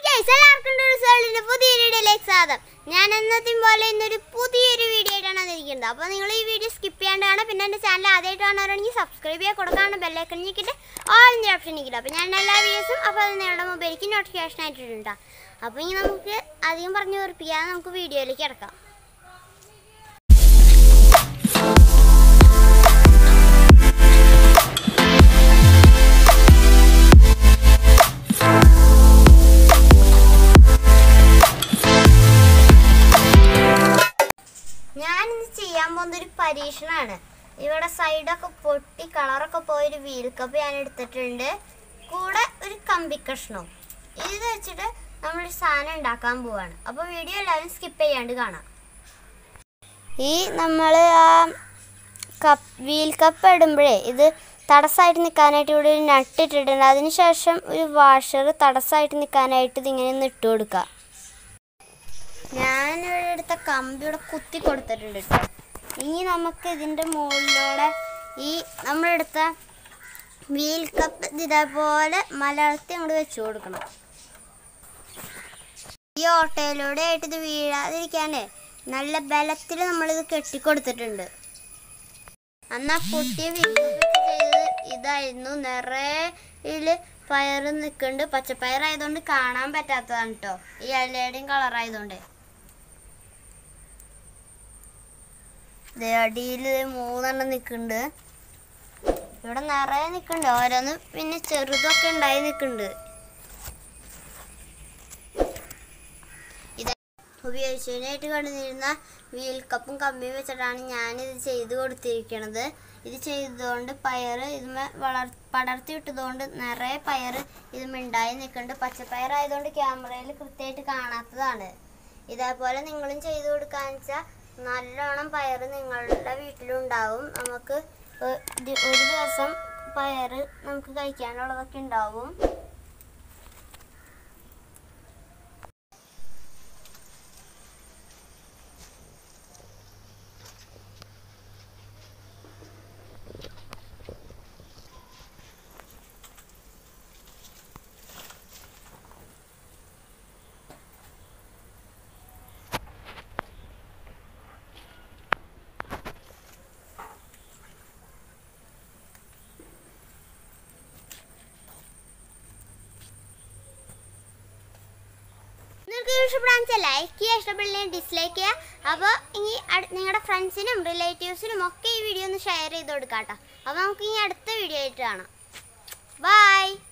guys എല്ലാവർക്കും റിസൾട്ടിന്റെ പുതിയൊരു വീഡിയോയിലേക്ക് സ്വാഗതം ഞാൻ എന്നത്തെയും പോലെ ഇന്നൊരു പുതിയൊരു വീഡിയോ ആയിട്ടാണ് വന്നിരിക്കുന്നത് അപ്പോൾ നിങ്ങൾ ഈ വീഡിയോ സ്കിപ്പ് ചെയ്യാണ്ട് കാണാം പിന്നെ എൻ്റെ ചാനൽ ആദ്യമായിട്ട് കാണാറുണ്ടെങ്കിൽ സബ്സ്ക്രൈബ് ചെയ്യാൻ കൊടുക്കാണ് ബെല്ലൈക്കൺ ഞെക്കിട്ട് ഓൾ ഇന്ത്യ ഓപ്ഷൻ ഞെക്കിട്ട് അപ്പോൾ ഞാൻ എല്ലാ വീഡിയോസും അപ്പോൾ അത് നിങ്ങളുടെ മൊബൈലിലേക്ക് നോട്ടിഫിക്കേഷൻ ആയിട്ടുണ്ട് അപ്പോൾ ഇനി നമുക്ക് അധികം പറഞ്ഞു ഉറപ്പിക്കാതെ നമുക്ക് വീഡിയോയിലേക്ക് കിടക്കാം ഞാനിന്ന് ചെയ്യാൻ പോകുന്ന ഒരു പരീക്ഷണമാണ് ഇവിടെ സൈഡൊക്കെ പൊട്ടി കളറൊക്കെ പോയൊരു വീൽ കപ്പ് ഞാൻ എടുത്തിട്ടുണ്ട് കൂടെ ഒരു കമ്പി കഷ്ണവും ഇത് വെച്ചിട്ട് നമ്മളൊരു സാധനം ഉണ്ടാക്കാൻ പോവാണ് അപ്പോൾ വീഡിയോ എല്ലാവരും സ്കിപ്പ് ചെയ്യാണ്ട് കാണാം ഈ നമ്മൾ ആ കപ്പ് വീൽ കപ്പ് ഇടുമ്പോഴേ ഇത് തടസ്സമായിട്ട് നിൽക്കാനായിട്ട് ഇവിടെ ഒരു നട്ട് ഇട്ടിട്ടുണ്ട് അതിനുശേഷം ഒരു വാഷർ തടസ്സമായിട്ട് നിൽക്കാനായിട്ട് ഇതിങ്ങനെ ഒന്ന് ഇട്ട് കൊടുക്കുക ഞാനിവിടെ എടുത്ത കമ്പി ഇവിടെ കുത്തി കൊടുത്തിട്ടുണ്ട് കേട്ടോ ഇനി നമുക്ക് ഇതിൻ്റെ മുകളിലൂടെ ഈ നമ്മളെടുത്ത വീൽ കപ്പ് ഇതേപോലെ മലർത്തി അങ്ങോട്ട് വെച്ച് കൊടുക്കണം ഈ ഓട്ടയിലൂടെ ആയിട്ട് ഇത് വീഴാതിരിക്കാനേ നല്ല ബലത്തിൽ നമ്മളിത് കെട്ടിക്കൊടുത്തിട്ടുണ്ട് അന്ന് ആ പൊട്ടിയ വീൽ കപ്പ് ചെയ്തത് ഇതായിരുന്നു നിറയില് പയർ നിൽക്കുന്നുണ്ട് പച്ചപ്പയർ ആയതുകൊണ്ട് കാണാൻ പറ്റാത്തതാണ് കേട്ടോ ഈ ഇലയുടെയും കളറായതുകൊണ്ട് അടിയിൽ മൂന്നെണ്ണം നിൽക്കുന്നുണ്ട് ഇവിടെ നിറയെ നിൽക്കുന്നുണ്ട് ഓരോന്ന് പിന്നെ ചെറുതൊക്കെ ഉണ്ടായി നിൽക്കുന്നുണ്ട് ഇത് ഉപയോഗിച്ചതിനായിട്ട് കണ്ടുനിരുന്ന വീൽ കപ്പും കമ്പിയും വെച്ചിട്ടാണ് ഞാനിത് ചെയ്ത് കൊടുത്തിരിക്കുന്നത് ഇത് ചെയ്തതുകൊണ്ട് പയർ ഇതുമേ വളർ പടർത്തി വിട്ടതുകൊണ്ട് നിറയെ പയർ ഇതുമേ ഉണ്ടായി നിൽക്കുന്നുണ്ട് പച്ചപ്പയർ ആയതുകൊണ്ട് ക്യാമറയിൽ കൃത്യമായിട്ട് കാണാത്തതാണ് ഇതേപോലെ നിങ്ങളും ചെയ്തു കൊടുക്കാന്ന് വെച്ചാൽ നല്ലോണം പയർ നിങ്ങളുടെ വീട്ടിലുണ്ടാവും നമുക്ക് ഒ- ദി- ഒരു ദിവസം പയർ നമുക്ക് കഴിക്കാനുള്ളതൊക്കെ ഉണ്ടാവും നിങ്ങൾക്ക് ഇഷ്ടപ്പെടാൻ വെച്ചാൽ ലൈക്ക് ചെയ്യുക ഇഷ്ടപ്പെടില്ലെങ്കിൽ ഡിസ്ലൈക്ക് ചെയ്യുക അപ്പോൾ ഇനി നിങ്ങളുടെ ഫ്രണ്ട്സിനും റിലേറ്റീവ്സിനും ഒക്കെ ഈ വീഡിയോ ഒന്ന് ഷെയർ ചെയ്ത് കൊടുക്കാം കേട്ടോ അപ്പോൾ നമുക്ക് ഇനി അടുത്ത വീഡിയോ ആയിട്ട് കാണാം ബൈ